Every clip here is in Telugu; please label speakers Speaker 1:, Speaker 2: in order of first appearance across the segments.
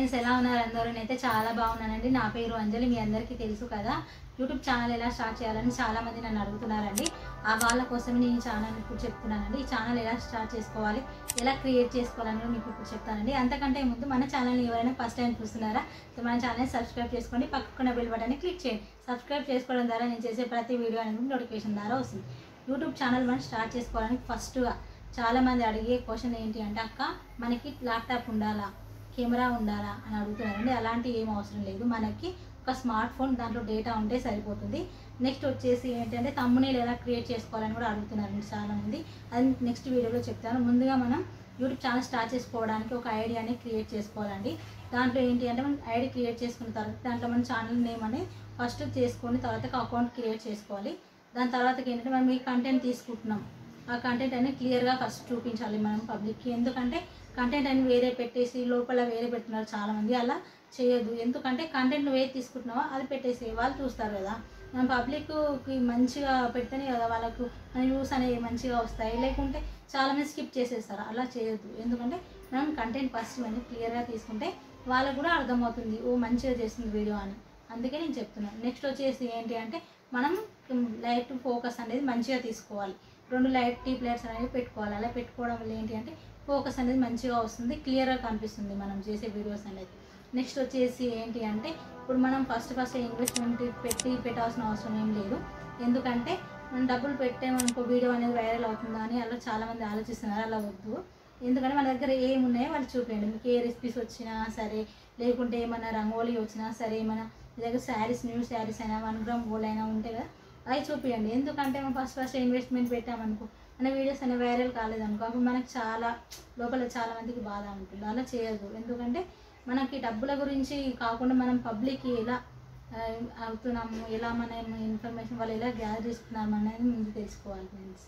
Speaker 1: ఫ్రెండ్స్ ఎలా ఉన్నారు అందరూ నేనైతే చాలా బాగున్నానండి నా పేరు అంజలి మీ అందరికీ తెలుసు కదా యూట్యూబ్ ఛానల్ ఎలా స్టార్ట్ చేయాలని చాలా మంది నన్ను అడుగుతున్నారండి ఆ వాళ్ళ కోసం నేను ఈ ఛానల్ ఇప్పుడు చెప్తున్నానండి ఈ ఛానల్ ఎలా స్టార్ట్ చేసుకోవాలి ఎలా క్రియేట్ చేసుకోవాలని కూడా మీకు ఇప్పుడు చెప్తానండి అంతకంటే ముందు మన ఛానల్ని ఎవరైనా ఫస్ట్ టైం చూస్తున్నారా సో మన ఛానల్ సబ్స్క్రైబ్ చేసుకోండి పక్కన బెల్ బటన్ని క్లిక్ చేయండి సబ్స్క్రైబ్ చేసుకోవడం ద్వారా నేను చేసే ప్రతి వీడియో అనేది నోటిఫికేషన్ ద్వారా వస్తుంది యూట్యూబ్ ఛానల్ మనం స్టార్ట్ చేసుకోవడానికి ఫస్ట్గా చాలామంది అడిగే క్వశ్చన్ ఏంటి అంటే అక్క మనకి ల్యాప్టాప్ ఉండాలా కెమెరా ఉండాలా అని అడుగుతున్నారండి అలాంటి ఏం అవసరం లేదు మనకి ఒక స్మార్ట్ ఫోన్ దాంట్లో డేటా ఉంటే సరిపోతుంది నెక్స్ట్ వచ్చేసి ఏంటంటే తమ్మునేలు ఎలా క్రియేట్ చేసుకోవాలని కూడా అడుగుతున్నారండి చాలామంది అది నెక్స్ట్ వీడియోలో చెప్తాను ముందుగా మనం యూట్యూబ్ ఛానల్ స్టార్ట్ చేసుకోవడానికి ఒక ఐడియాని క్రియేట్ చేసుకోవాలండి దాంట్లో ఏంటి అంటే మనం ఐడి క్రియేట్ చేసుకున్న తర్వాత దాంట్లో మన ఛానల్ నేమ్ అనేది ఫస్ట్ చేసుకొని తర్వాత అకౌంట్ క్రియేట్ చేసుకోవాలి దాని తర్వాత ఏంటంటే మనం ఈ కంటెంట్ తీసుకుంటున్నాం ఆ కంటెంట్ అనేది క్లియర్గా ఫస్ట్ చూపించాలి మనం పబ్లిక్కి ఎందుకంటే కంటెంట్ అని వేరే పెట్టేసి లోపల వేరే పెడుతున్నారు చాలామంది అలా చేయొద్దు ఎందుకంటే కంటెంట్ వేరే తీసుకుంటున్నావో అది పెట్టేసి వాళ్ళు చూస్తారు కదా మనం పబ్లిక్కి మంచిగా పెడితేనే కదా వాళ్ళకు మన వ్యూస్ అనేవి మంచిగా వస్తాయి లేకుంటే చాలామంది స్కిప్ చేసేస్తారు అలా చేయొద్దు ఎందుకంటే మనం కంటెంట్ ఫస్ట్ మనం క్లియర్గా తీసుకుంటే వాళ్ళకు కూడా అర్థమవుతుంది ఓ మంచిగా చేస్తుంది వీడియో అని అందుకే నేను చెప్తున్నాను నెక్స్ట్ వచ్చేసి ఏంటి అంటే మనం లైట్ ఫోకస్ అనేది మంచిగా తీసుకోవాలి రెండు లైట్ టీ ప్లేయర్స్ అనేవి పెట్టుకోవాలి అలా పెట్టుకోవడం వల్ల ఏంటి అంటే ఫోకస్ అనేది మంచిగా వస్తుంది క్లియర్గా కనిపిస్తుంది మనం చేసే వీడియోస్ అనేది నెక్స్ట్ వచ్చేసి ఏంటి అంటే ఇప్పుడు మనం ఫస్ట్ ఫస్ట్ ఇన్వెస్ట్మెంట్ పెట్టి పెట్టాల్సిన అవసరం ఏం లేదు ఎందుకంటే మనం డబ్బులు పెట్టామనుకో వీడియో అనేది వైరల్ అవుతుందా అని అలా చాలామంది ఆలోచిస్తున్నారు అలా వద్దు ఎందుకంటే మన దగ్గర ఏమి ఉన్నాయో వాళ్ళు చూపించండి మీకు ఏ రెసిపీస్ వచ్చినా సరే లేకుంటే ఏమైనా రంగోలీ వచ్చినా సరే ఏమైనా మీ దగ్గర శారీస్ న్యూ శారీస్ అయినా వన్ గ్రామ్ గోల్డ్ అయినా ఉంటే కదా అవి చూపించండి ఎందుకంటే మనం ఫస్ట్ ఫస్ట్ ఇన్వెస్ట్మెంట్ పెట్టామనుకో మన వీడియోస్ అనేవి వైరల్ కాలేదనుకో అప్పుడు మనకు చాలా లోపల చాలా మందికి బాధ ఉంటుంది అలా చేయదు ఎందుకంటే మనకి డబ్బుల గురించి కాకుండా మనం పబ్లిక్కి ఎలా ఆ, అవుతున్నాము ఎలా మనం ఇన్ఫర్మేషన్ వాళ్ళు ఎలా గ్యాదర్ చేసుకున్నాము అనేది ముందు తెలుసుకోవాలి ఫ్రెండ్స్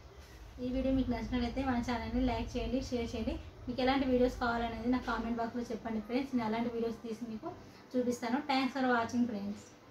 Speaker 1: ఈ వీడియో మీకు నచ్చినట్లయితే మన ఛానల్ని లైక్ చేయండి షేర్ చేయండి మీకు ఎలాంటి వీడియోస్ కావాలనేది నాకు కామెంట్ బాక్స్లో చెప్పండి ఫ్రెండ్స్ నేను అలాంటి వీడియోస్ తీసి మీకు చూపిస్తాను థ్యాంక్స్ ఫర్ వాచింగ్ ఫ్రెండ్స్